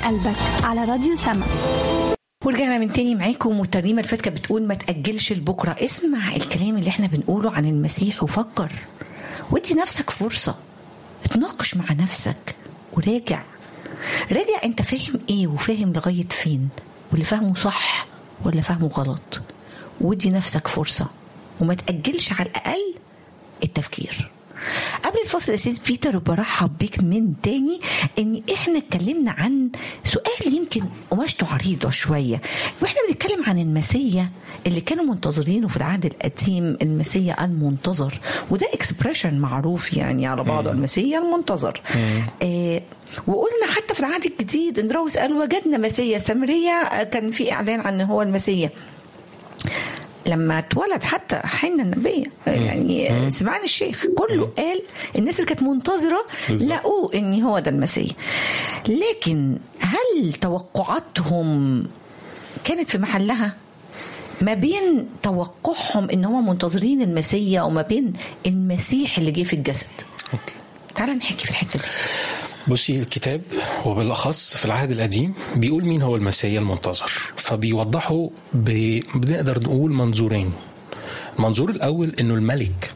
قلبك على راديو سما ورجعنا من تاني معاكم والترنيمة اللي فاتت كانت بتقول ما تأجلش لبكرة اسمع الكلام اللي احنا بنقوله عن المسيح وفكر وادي نفسك فرصة اتناقش مع نفسك وراجع راجع انت فاهم ايه وفاهم لغاية فين واللي فاهمه صح ولا فاهمه غلط وادي نفسك فرصة وما تأجلش على الأقل التفكير قبل الفصل الاساس بيتر برحب بيك من تاني ان احنا اتكلمنا عن سؤال يمكن قماشته عريضه شويه واحنا بنتكلم عن المسيا اللي كانوا منتظرينه في العهد القديم المسيا المنتظر وده اكسبريشن معروف يعني على بعضه المسيا المنتظر آه وقلنا حتى في العهد الجديد اندراوس قال وجدنا مسيا سامريه كان في اعلان عن هو المسيا لما اتولد حتى حنا النبية يعني سمعان الشيخ كله قال الناس اللي كانت منتظرة لقوه ان هو ده المسيح لكن هل توقعاتهم كانت في محلها ما بين توقعهم ان هم منتظرين المسيا وما بين المسيح اللي جه في الجسد أوكي. تعال نحكي في الحته دي بصي الكتاب وبالاخص في العهد القديم بيقول مين هو المسيا المنتظر فبيوضحوا ب... بنقدر نقول منظورين المنظور الاول انه الملك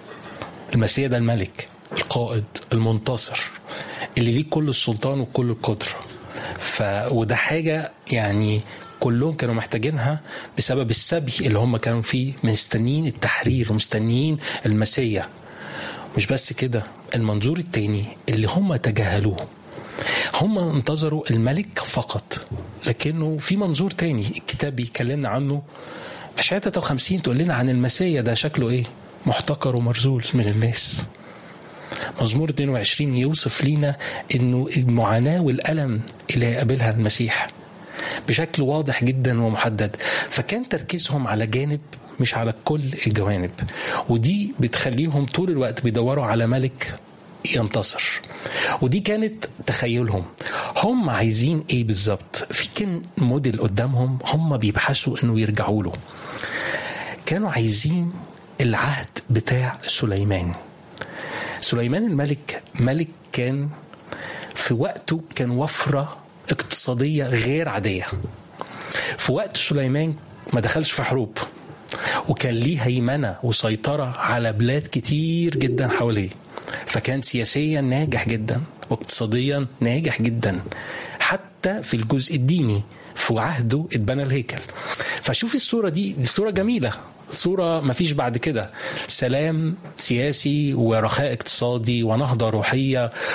المسيا ده الملك القائد المنتصر اللي ليه كل السلطان وكل القدره ف وده حاجه يعني كلهم كانوا محتاجينها بسبب السبي اللي هم كانوا فيه مستنيين التحرير ومستنيين المسيا مش بس كده المنظور التاني اللي هم تجاهلوه هم انتظروا الملك فقط لكنه في منظور تاني الكتاب بيكلمنا عنه أشعة 53 تقول لنا عن المسيا ده شكله ايه محتقر ومرزول من الناس مزمور 22 يوصف لينا انه المعاناة والألم اللي هيقابلها المسيح بشكل واضح جدا ومحدد فكان تركيزهم على جانب مش على كل الجوانب ودي بتخليهم طول الوقت بيدوروا على ملك ينتصر ودي كانت تخيلهم هم عايزين ايه بالظبط في كان موديل قدامهم هم بيبحثوا انه يرجعوا له كانوا عايزين العهد بتاع سليمان سليمان الملك ملك كان في وقته كان وفرة اقتصادية غير عادية في وقت سليمان ما دخلش في حروب وكان ليه هيمنة وسيطرة على بلاد كتير جدا حواليه فكان سياسيا ناجح جدا واقتصاديا ناجح جدا حتى في الجزء الديني في عهده اتبنى الهيكل فشوفي الصورة دي دي صورة جميلة صورة ما فيش بعد كده سلام سياسي ورخاء اقتصادي ونهضة روحية